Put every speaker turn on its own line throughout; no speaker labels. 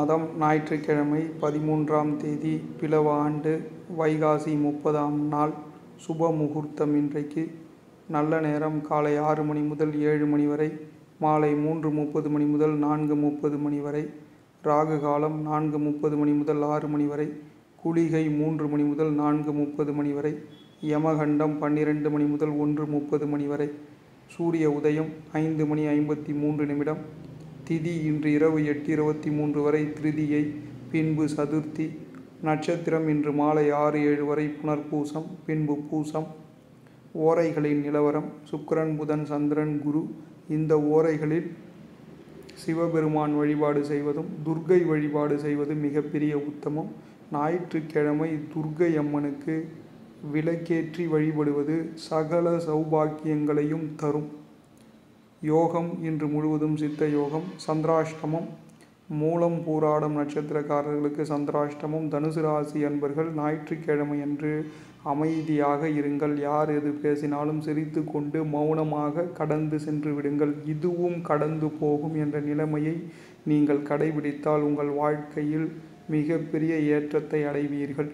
மாதம் ஞாயிற்றுக்கிழமை பதிமூன்றாம் தேதி பிலவ ஆண்டு வைகாசி முப்பதாம் நாள் சுப முகூர்த்தம் இன்றைக்கு நல்ல நேரம் காலை ஆறு மணி முதல் ஏழு மணி வரை மாலை மூன்று முப்பது மணி முதல் நான்கு முப்பது மணி வரை ராகு காலம் நான்கு முப்பது மணி முதல் ஆறு மணி வரை குளிகை மூன்று மணி முதல் நான்கு முப்பது மணி வரை யமகண்டம் பன்னிரெண்டு மணி முதல் ஒன்று முப்பது மணி வரை சூரிய உதயம் ஐந்து மணி ஐம்பத்தி மூன்று நிமிடம் திதி இன்று இரவு எட்டு இருபத்தி மூன்று வரை திருதியை பின்பு சதுர்த்தி நட்சத்திரம் இன்று மாலை ஆறு ஏழு வரை புனர்பூசம் பின்பு பூசம் ஓரைகளின் நிலவரம் சுக்கிரன் புதன் சந்திரன் குரு இந்த ஓரைகளில் சிவபெருமான் வழிபாடு செய்வதும் துர்க்கை வழிபாடு செய்வது மிகப்பெரிய உத்தமம் ஞாயிற்றுக்கிழமை துர்க்கை அம்மனுக்கு விளக்கேற்றி வழிபடுவது சகல சௌபாக்கியங்களையும் தரும் யோகம் இன்று முழுவதும் சித்த யோகம் சந்திராஷ்டமம் மூலம் பூராடம் நட்சத்திரக்காரர்களுக்கு சந்திராஷ்டமம் தனுசு ராசி அன்பர்கள் ஞாயிற்றுக்கிழமை அன்று அமைதியாக இருங்கள் யார் எது பேசினாலும் சிரித்து கொண்டு மௌனமாக கடந்து சென்று விடுங்கள் இதுவும் கடந்து போகும் என்ற நிலைமையை நீங்கள் கடைபிடித்தால் உங்கள் வாழ்க்கையில் மிகப்பெரிய ஏற்றத்தை அடைவீர்கள்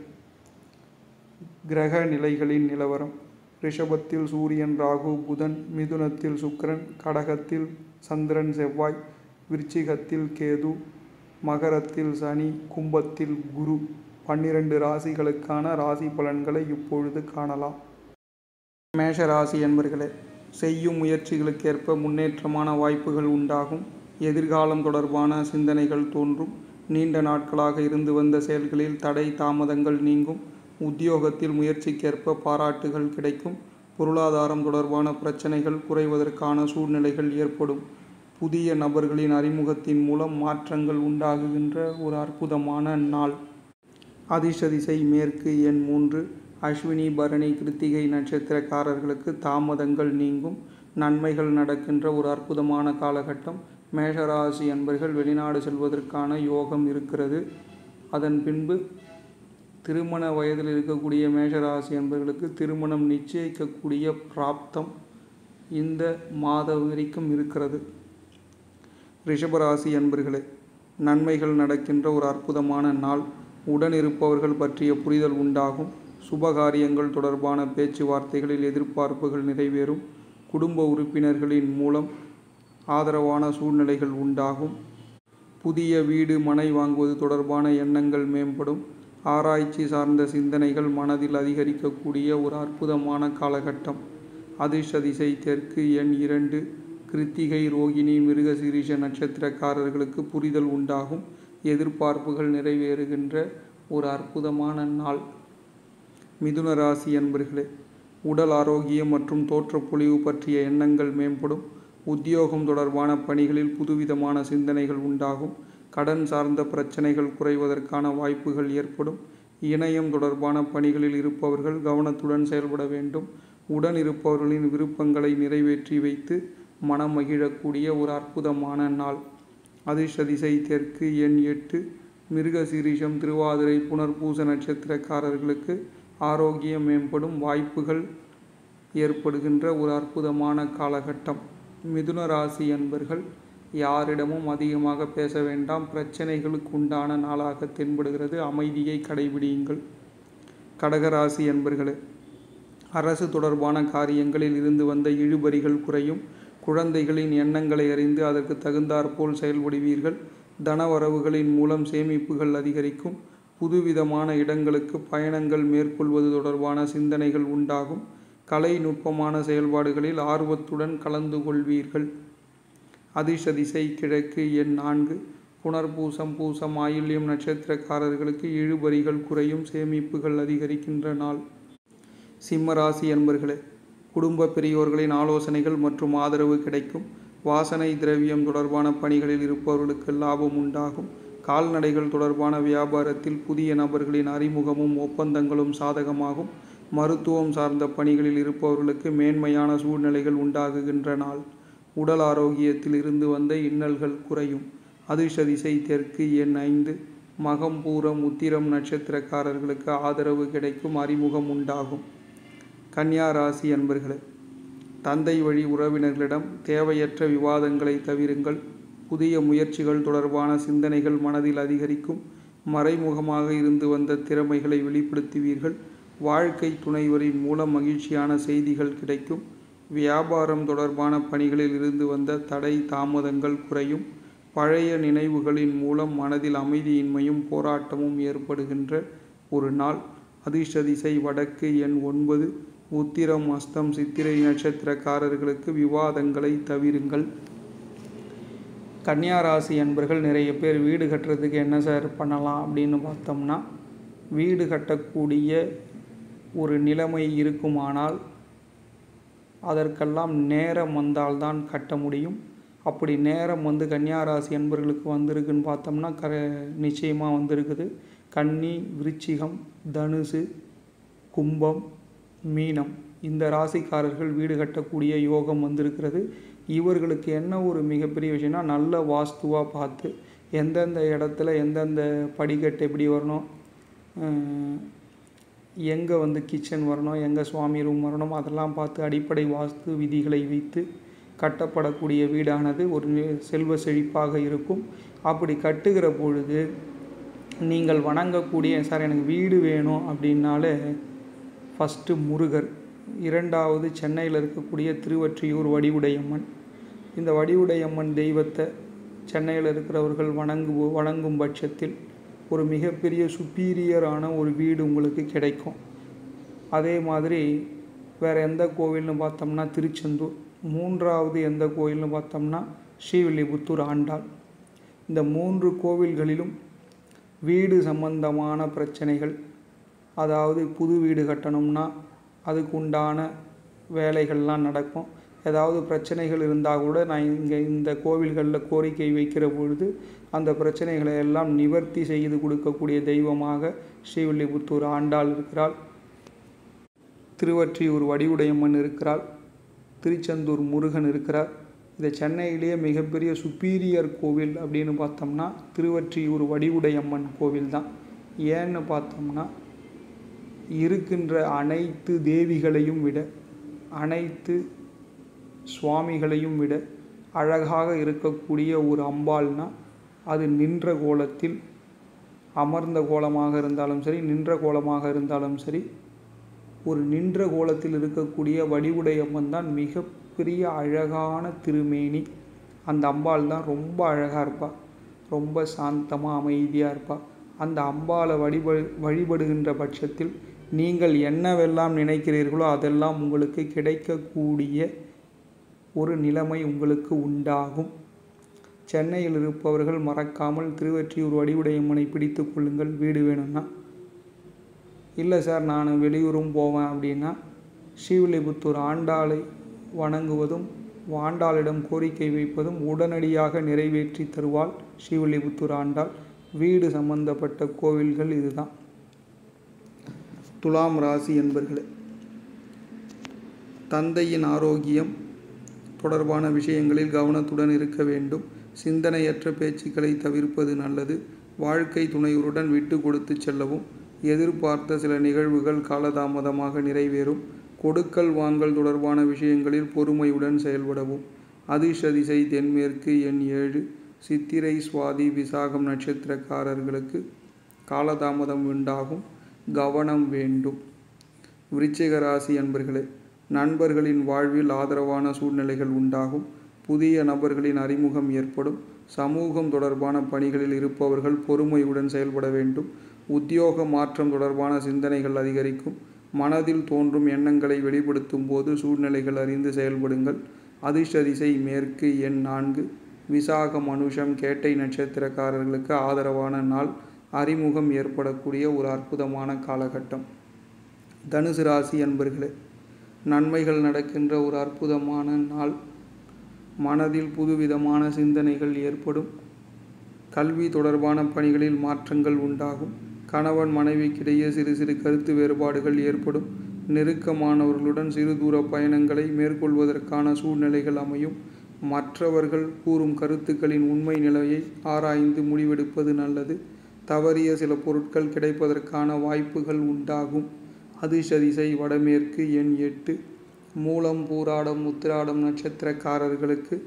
கிரக நிலைகளின் நிலவரம் ரிஷபத்தில் சூரியன் ராகு புதன் மிதுனத்தில் சுக்கிரன் கடகத்தில் சந்திரன் செவ்வாய் விருச்சிகத்தில் கேது மகரத்தில் சனி கும்பத்தில் குரு பன்னிரண்டு ராசிகளுக்கான ராசி பலன்களை இப்பொழுது காணலாம் மேஷ ராசி என்பர்களே செய்யும் முயற்சிகளுக்கேற்ப முன்னேற்றமான வாய்ப்புகள் உண்டாகும் எதிர்காலம் தொடர்பான சிந்தனைகள் தோன்றும் நீண்ட நாட்களாக இருந்து வந்த செயல்களில் தடை தாமதங்கள் நீங்கும் உத்தியோகத்தில் முயற்சிக்கேற்ப பாராட்டுகள் கிடைக்கும் பொருளாதாரம் தொடர்பான பிரச்சனைகள் குறைவதற்கான சூழ்நிலைகள் ஏற்படும் புதிய நபர்களின் அறிமுகத்தின் மூலம் மாற்றங்கள் உண்டாகுகின்ற ஒரு அற்புதமான நாள் அதிர்ஷ்ட திசை மேற்கு எண் மூன்று அஸ்வினி பரணி கிருத்திகை நட்சத்திரக்காரர்களுக்கு தாமதங்கள் நீங்கும் நன்மைகள் நடக்கின்ற ஒரு அற்புதமான காலகட்டம் மேஷராசி அன்பர்கள் வெளிநாடு செல்வதற்கான யோகம் இருக்கிறது அதன் பின்பு திருமண வயதில் இருக்கக்கூடிய மேஷராசி அன்பர்களுக்கு திருமணம் நிச்சயிக்கக்கூடிய பிராப்தம் இந்த மாதம் வரைக்கும் இருக்கிறது ரிஷபராசி அன்பர்களே நன்மைகள் நடக்கின்ற ஒரு அற்புதமான நாள் உடன் இருப்பவர்கள் பற்றிய புரிதல் உண்டாகும் சுபகாரியங்கள் தொடர்பான பேச்சுவார்த்தைகளில் எதிர்பார்ப்புகள் நிறைவேறும் குடும்ப உறுப்பினர்களின் மூலம் ஆதரவான சூழ்நிலைகள் உண்டாகும் புதிய வீடு மனை வாங்குவது தொடர்பான எண்ணங்கள் மேம்படும் ஆராய்ச்சி சார்ந்த சிந்தனைகள் மனதில் அதிகரிக்கக்கூடிய ஒரு அற்புதமான காலகட்டம் அதிர்ஷ்ட திசை தெற்கு எண் இரண்டு கிருத்திகை ரோகிணி மிருகசீரிஷ நட்சத்திரக்காரர்களுக்கு புரிதல் உண்டாகும் எதிர்பார்ப்புகள் நிறைவேறுகின்ற ஒரு அற்புதமான நாள் மிதுன ராசி அன்பர்களே உடல் ஆரோக்கியம் மற்றும் தோற்றப்பொழிவு பற்றிய எண்ணங்கள் மேம்படும் உத்தியோகம் தொடர்பான பணிகளில் புதுவிதமான சிந்தனைகள் உண்டாகும் கடன் சார்ந்த பிரச்சனைகள் குறைவதற்கான வாய்ப்புகள் ஏற்படும் இணையம் தொடர்பான பணிகளில் இருப்பவர்கள் கவனத்துடன் செயல்பட வேண்டும் உடன் இருப்பவர்களின் விருப்பங்களை நிறைவேற்றி வைத்து மனம் மகிழக்கூடிய ஒரு அற்புதமான நாள் அதிர்ஷ்ட திசை தெற்கு எண் எட்டு மிருக சீரிஷம் திருவாதிரை புனர்பூச நட்சத்திரக்காரர்களுக்கு ஆரோக்கியம் மேம்படும் வாய்ப்புகள் ஏற்படுகின்ற ஒரு அற்புதமான காலகட்டம் மிதுன ராசி அன்பர்கள் யாரிடமும் அதிகமாக பேச வேண்டாம் பிரச்சனைகளுக்கு உண்டான நாளாக தென்படுகிறது அமைதியை கடைபிடியுங்கள் கடகராசி அன்பர்களே அரசு தொடர்பான காரியங்களில் இருந்து வந்த இழுபறிகள் குறையும் குழந்தைகளின் எண்ணங்களை அறிந்து அதற்கு தகுந்தாற்போல் செயல்படுவீர்கள் தனவரவுகளின் மூலம் சேமிப்புகள் அதிகரிக்கும் புதுவிதமான இடங்களுக்கு பயணங்கள் மேற்கொள்வது தொடர்பான சிந்தனைகள் உண்டாகும் கலை நுட்பமான செயல்பாடுகளில் ஆர்வத்துடன் கலந்து கொள்வீர்கள் அதிர்ஷ்ட திசை கிழக்கு எண் நான்கு புனர்பூசம் பூசம் ஆயுள்யம் நட்சத்திரக்காரர்களுக்கு இழுபறிகள் குறையும் சேமிப்புகள் அதிகரிக்கின்ற நாள் சிம்மராசி என்பர்களே குடும்ப பெரியோர்களின் ஆலோசனைகள் மற்றும் ஆதரவு கிடைக்கும் வாசனை திரவியம் தொடர்பான பணிகளில் இருப்பவர்களுக்கு லாபம் உண்டாகும் கால்நடைகள் தொடர்பான வியாபாரத்தில் புதிய நபர்களின் அறிமுகமும் ஒப்பந்தங்களும் சாதகமாகும் மருத்துவம் சார்ந்த பணிகளில் இருப்பவர்களுக்கு மேன்மையான சூழ்நிலைகள் உண்டாகுகின்ற நாள் உடல் ஆரோக்கியத்தில் இருந்து வந்த இன்னல்கள் குறையும் அதிர்ஷ்ட திசை தெற்கு எண் ஐந்து மகம் பூரம் உத்திரம் நட்சத்திரக்காரர்களுக்கு ஆதரவு கிடைக்கும் அறிமுகம் உண்டாகும் கன்னியா ராசி அன்பர்களே தந்தை வழி உறவினர்களிடம் தேவையற்ற விவாதங்களை தவிருங்கள் புதிய முயற்சிகள் தொடர்பான சிந்தனைகள் மனதில் அதிகரிக்கும் மறைமுகமாக இருந்து வந்த திறமைகளை வெளிப்படுத்துவீர்கள் வாழ்க்கை துணைவரின் மூலம் மகிழ்ச்சியான செய்திகள் கிடைக்கும் வியாபாரம் தொடர்பான பணிகளில் இருந்து வந்த தடை தாமதங்கள் குறையும் பழைய நினைவுகளின் மூலம் மனதில் அமைதியின்மையும் போராட்டமும் ஏற்படுகின்ற ஒரு நாள் அதிர்ஷ்ட திசை வடக்கு எண் ஒன்பது உத்திரம் அஸ்தம் சித்திரை நட்சத்திரக்காரர்களுக்கு விவாதங்களை தவிருங்கள் கன்னியா ராசி அன்பர்கள் நிறைய பேர் வீடு கட்டுறதுக்கு என்ன சார் பண்ணலாம் அப்படின்னு பார்த்தோம்னா வீடு கட்டக்கூடிய ஒரு நிலைமை இருக்குமானால் அதற்கெல்லாம் நேரம் வந்தால்தான் கட்ட முடியும் அப்படி நேரம் வந்து கன்னியா ராசி அன்பர்களுக்கு வந்திருக்குன்னு பார்த்தோம்னா க நிச்சயமாக வந்திருக்குது கன்னி விருச்சிகம் தனுசு கும்பம் மீனம் இந்த ராசிக்காரர்கள் வீடு கட்டக்கூடிய யோகம் வந்திருக்கிறது இவர்களுக்கு என்ன ஒரு மிகப்பெரிய விஷயம்னா நல்ல வாஸ்துவாக பார்த்து எந்தெந்த இடத்துல எந்தெந்த படிக்கட்டு எப்படி வரணும் எங்கே வந்து கிச்சன் வரணும் எங்கே சுவாமி ரூம் வரணும் அதெல்லாம் பார்த்து அடிப்படை வாஸ்து விதிகளை வைத்து கட்டப்படக்கூடிய வீடானது ஒரு செல்வ செழிப்பாக இருக்கும் அப்படி கட்டுகிற பொழுது நீங்கள் வணங்கக்கூடிய சார் எனக்கு வீடு வேணும் அப்படின்னாலே ஃபஸ்ட்டு முருகர் இரண்டாவது சென்னையில் இருக்கக்கூடிய திருவற்றியூர் வடிவுடையம்மன் இந்த வடிவுடையம்மன் தெய்வத்தை சென்னையில் இருக்கிறவர்கள் வணங்கு வணங்கும் பட்சத்தில் ஒரு மிகப்பெரிய சுப்பீரியரான ஒரு வீடு உங்களுக்கு கிடைக்கும் அதே மாதிரி வேறு எந்த கோவில்னு பார்த்தோம்னா திருச்செந்தூர் மூன்றாவது எந்த கோவில்னு பார்த்தோம்னா ஸ்ரீவில்லிபுத்தூர் ஆண்டாள் இந்த மூன்று கோவில்களிலும் வீடு சம்பந்தமான பிரச்சனைகள் அதாவது புது வீடு கட்டணும்னா அதுக்கு உண்டான வேலைகள்லாம் நடக்கும் ஏதாவது பிரச்சனைகள் இருந்தால் கூட நான் இங்கே இந்த கோவில்களில் கோரிக்கை வைக்கிற பொழுது அந்த பிரச்சனைகளை எல்லாம் நிவர்த்தி செய்து கொடுக்கக்கூடிய தெய்வமாக ஸ்ரீவில்லிபுத்தூர் ஆண்டாள் இருக்கிறாள் திருவற்றியூர் வடிவுடையம்மன் இருக்கிறாள் திருச்செந்தூர் முருகன் இருக்கிறார் இந்த சென்னையிலேயே மிகப்பெரிய சுப்பீரியர் கோவில் அப்படின்னு பார்த்தோம்னா திருவற்றியூர் வடிவுடையம்மன் கோவில் தான் ஏன்னு பார்த்தோம்னா இருக்கின்ற அனைத்து தேவிகளையும் விட அனைத்து சுவாமிகளையும் விட அழகாக இருக்கக்கூடிய ஒரு அம்பாள்னா அது நின்ற கோலத்தில் அமர்ந்த கோலமாக இருந்தாலும் சரி நின்ற கோலமாக இருந்தாலும் சரி ஒரு நின்ற கோலத்தில் இருக்கக்கூடிய வடிவுடையம்மன் தான் மிகப்பெரிய அழகான திருமேனி அந்த அம்பாள் தான் ரொம்ப அழகாக இருப்பாள் ரொம்ப சாந்தமாக அமைதியாக இருப்பாள் அந்த அம்பாளை வழிப வழிபடுகின்ற பட்சத்தில் நீங்கள் என்னவெல்லாம் நினைக்கிறீர்களோ அதெல்லாம் உங்களுக்கு கிடைக்கக்கூடிய ஒரு நிலைமை உங்களுக்கு உண்டாகும் சென்னையில் இருப்பவர்கள் மறக்காமல் திருவற்றியூர் வடிவுடையம்மனை பிடித்து கொள்ளுங்கள் வீடு வேணும்னா இல்லை சார் நான் வெளியூரும் போவேன் அப்படின்னா ஸ்ரீவில்லிபுத்தூர் ஆண்டாளை வணங்குவதும் ஆண்டாளிடம் கோரிக்கை வைப்பதும் உடனடியாக நிறைவேற்றி தருவாள் ஸ்ரீவில்லிபுத்தூர் ஆண்டாள் வீடு சம்பந்தப்பட்ட கோவில்கள் இதுதான் துலாம் ராசி என்பர்களே தந்தையின் ஆரோக்கியம் தொடர்பான விஷயங்களில் கவனத்துடன் இருக்க வேண்டும் சிந்தனையற்ற பேச்சுக்களை தவிர்ப்பது நல்லது வாழ்க்கை துணையுடன் விட்டு கொடுத்து செல்லவும் எதிர்பார்த்த சில நிகழ்வுகள் காலதாமதமாக நிறைவேறும் கொடுக்கல் வாங்கல் தொடர்பான விஷயங்களில் பொறுமையுடன் செயல்படவும் அதிர்ஷ்ட திசை தென்மேற்கு எண் ஏழு சித்திரை சுவாதி விசாகம் நட்சத்திரக்காரர்களுக்கு காலதாமதம் உண்டாகும் கவனம் வேண்டும் விருச்சிக ராசி அன்பர்களே நண்பர்களின் வாழ்வில் ஆதரவான சூழ்நிலைகள் உண்டாகும் புதிய நபர்களின் அறிமுகம் ஏற்படும் சமூகம் தொடர்பான பணிகளில் இருப்பவர்கள் பொறுமையுடன் செயல்பட வேண்டும் உத்தியோக மாற்றம் தொடர்பான சிந்தனைகள் அதிகரிக்கும் மனதில் தோன்றும் எண்ணங்களை வெளிப்படுத்தும் போது சூழ்நிலைகள் அறிந்து செயல்படுங்கள் அதிர்ஷ்ட திசை மேற்கு எண் நான்கு விசாகம் மனுஷம் கேட்டை நட்சத்திரக்காரர்களுக்கு ஆதரவான நாள் அறிமுகம் ஏற்படக்கூடிய ஒரு அற்புதமான காலகட்டம் தனுசு ராசி அன்பர்களே நன்மைகள் நடக்கின்ற ஒரு அற்புதமான நாள் மனதில் புதுவிதமான சிந்தனைகள் ஏற்படும் கல்வி தொடர்பான பணிகளில் மாற்றங்கள் உண்டாகும் கணவன் மனைவிக்கிடையே சிறு சிறு கருத்து வேறுபாடுகள் ஏற்படும் நெருக்கமானவர்களுடன் சிறு தூர பயணங்களை மேற்கொள்வதற்கான சூழ்நிலைகள் அமையும் மற்றவர்கள் கூறும் கருத்துக்களின் உண்மை நிலையை ஆராய்ந்து முடிவெடுப்பது நல்லது தவறிய சில பொருட்கள் கிடைப்பதற்கான வாய்ப்புகள் உண்டாகும் அதிர்ஷ்ட திசை வடமேற்கு எண் எட்டு மூலம் பூராடம் உத்திராடம் நட்சத்திரக்காரர்களுக்கு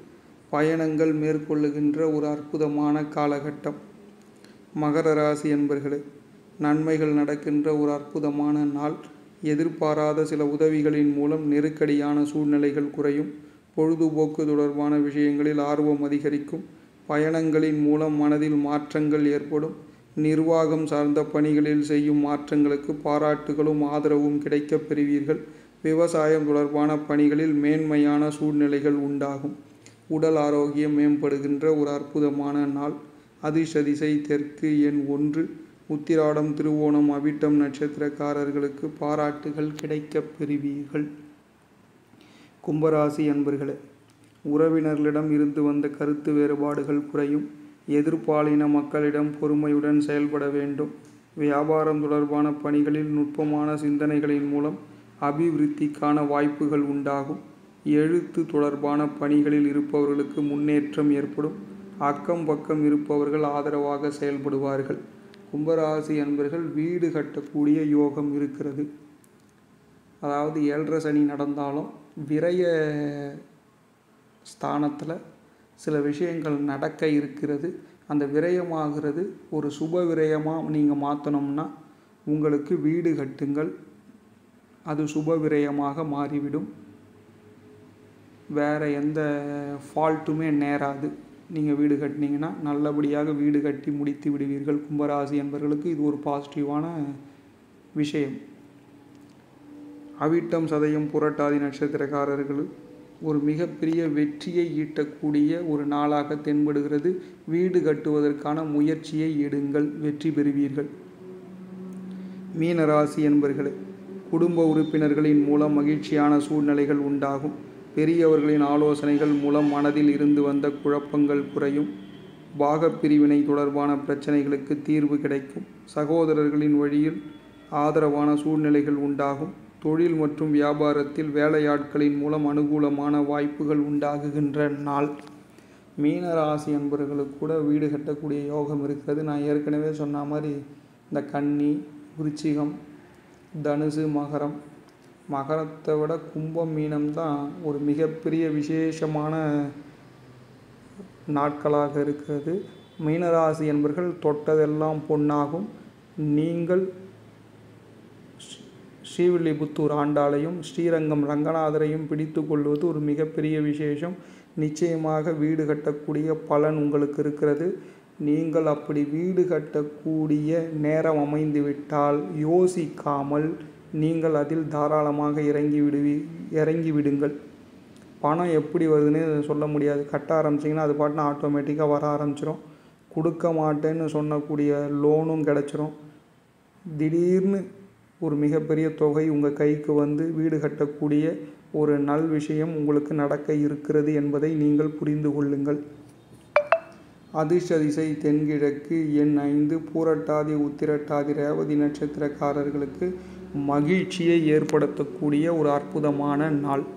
பயணங்கள் மேற்கொள்ளுகின்ற ஒரு அற்புதமான காலகட்டம் மகர ராசி என்பர்களே நன்மைகள் நடக்கின்ற ஒரு அற்புதமான நாள் எதிர்பாராத சில உதவிகளின் மூலம் நெருக்கடியான சூழ்நிலைகள் குறையும் பொழுதுபோக்கு தொடர்பான விஷயங்களில் ஆர்வம் அதிகரிக்கும் பயணங்களின் மூலம் மனதில் மாற்றங்கள் ஏற்படும் நிர்வாகம் சார்ந்த பணிகளில் செய்யும் மாற்றங்களுக்கு பாராட்டுகளும் ஆதரவும் கிடைக்கப் பெறுவீர்கள் விவசாயம் தொடர்பான பணிகளில் மேன்மையான சூழ்நிலைகள் உண்டாகும் உடல் ஆரோக்கியம் மேம்படுகின்ற ஒரு அற்புதமான நாள் அதிர்ஷ்ட திசை தெற்கு எண் ஒன்று உத்திராடம் திருவோணம் அவிட்டம் நட்சத்திரக்காரர்களுக்கு பாராட்டுகள் கிடைக்கப் பெறுவீர்கள் கும்பராசி அன்பர்களே உறவினர்களிடம் இருந்து வந்த கருத்து வேறுபாடுகள் குறையும் எதிர்ப்பாலின மக்களிடம் பொறுமையுடன் செயல்பட வேண்டும் வியாபாரம் தொடர்பான பணிகளில் நுட்பமான சிந்தனைகளின் மூலம் அபிவிருத்திக்கான வாய்ப்புகள் உண்டாகும் எழுத்து தொடர்பான பணிகளில் இருப்பவர்களுக்கு முன்னேற்றம் ஏற்படும் அக்கம் பக்கம் இருப்பவர்கள் ஆதரவாக செயல்படுவார்கள் கும்பராசி அன்பர்கள் வீடு கட்டக்கூடிய யோகம் இருக்கிறது அதாவது ஏழரை சனி நடந்தாலும் விரய ஸ்தானத்தில் சில விஷயங்கள் நடக்க இருக்கிறது அந்த விரயமாகிறது ஒரு சுப விரயமாக நீங்கள் மாற்றணும்னா உங்களுக்கு வீடு கட்டுங்கள் அது சுப விரயமாக மாறிவிடும் வேறு எந்த ஃபால்ட்டுமே நேராது நீங்கள் வீடு கட்டினீங்கன்னா நல்லபடியாக வீடு கட்டி முடித்து விடுவீர்கள் கும்பராசி என்பவர்களுக்கு இது ஒரு பாசிட்டிவான விஷயம் அவிட்டம் சதயம் புரட்டாதி நட்சத்திரக்காரர்கள் ஒரு மிகப்பெரிய வெற்றியை ஈட்டக்கூடிய ஒரு நாளாக தென்படுகிறது வீடு கட்டுவதற்கான முயற்சியை எடுங்கள் வெற்றி பெறுவீர்கள் மீனராசி என்பர்களே குடும்ப உறுப்பினர்களின் மூலம் மகிழ்ச்சியான சூழ்நிலைகள் உண்டாகும் பெரியவர்களின் ஆலோசனைகள் மூலம் மனதில் இருந்து வந்த குழப்பங்கள் குறையும் பாகப்பிரிவினை தொடர்பான பிரச்சனைகளுக்கு தீர்வு கிடைக்கும் சகோதரர்களின் வழியில் ஆதரவான சூழ்நிலைகள் உண்டாகும் தொழில் மற்றும் வியாபாரத்தில் வேலையாட்களின் மூலம் அனுகூலமான வாய்ப்புகள் உண்டாகுகின்ற நாள் மீனராசி என்பவர்களுக்கு கூட வீடு கட்டக்கூடிய யோகம் இருக்கிறது நான் ஏற்கனவே சொன்ன மாதிரி இந்த கன்னி விருச்சிகம் தனுசு மகரம் மகரத்தை விட கும்பம் மீனம் தான் ஒரு மிகப்பெரிய விசேஷமான நாட்களாக இருக்கிறது மீனராசி என்பர்கள் தொட்டதெல்லாம் பொன்னாகும் நீங்கள் ஸ்ரீவில்லிபுத்தூர் ஆண்டாளையும் ஸ்ரீரங்கம் ரங்கநாதரையும் பிடித்து கொள்வது ஒரு மிகப்பெரிய விசேஷம் நிச்சயமாக வீடு கட்டக்கூடிய பலன் உங்களுக்கு இருக்கிறது நீங்கள் அப்படி வீடு கட்டக்கூடிய நேரம் அமைந்துவிட்டால் யோசிக்காமல் நீங்கள் அதில் தாராளமாக இறங்கி விடுவி இறங்கி விடுங்கள் பணம் எப்படி வருதுன்னு சொல்ல முடியாது கட்ட ஆரம்பிச்சிங்கன்னா அது பாட்டுன்னு ஆட்டோமேட்டிக்காக வர ஆரம்பிச்சிடும் கொடுக்க மாட்டேன்னு சொன்னக்கூடிய லோனும் கிடச்சிரும் திடீர்னு ஒரு மிகப்பெரிய தொகை உங்கள் கைக்கு வந்து வீடு கட்டக்கூடிய ஒரு நல் விஷயம் உங்களுக்கு நடக்க இருக்கிறது என்பதை நீங்கள் புரிந்து கொள்ளுங்கள் அதிர்ஷ்ட திசை தென்கிழக்கு எண் ஐந்து பூரட்டாதி உத்திரட்டாதி ரேவதி நட்சத்திரக்காரர்களுக்கு மகிழ்ச்சியை ஏற்படுத்தக்கூடிய ஒரு அற்புதமான நாள்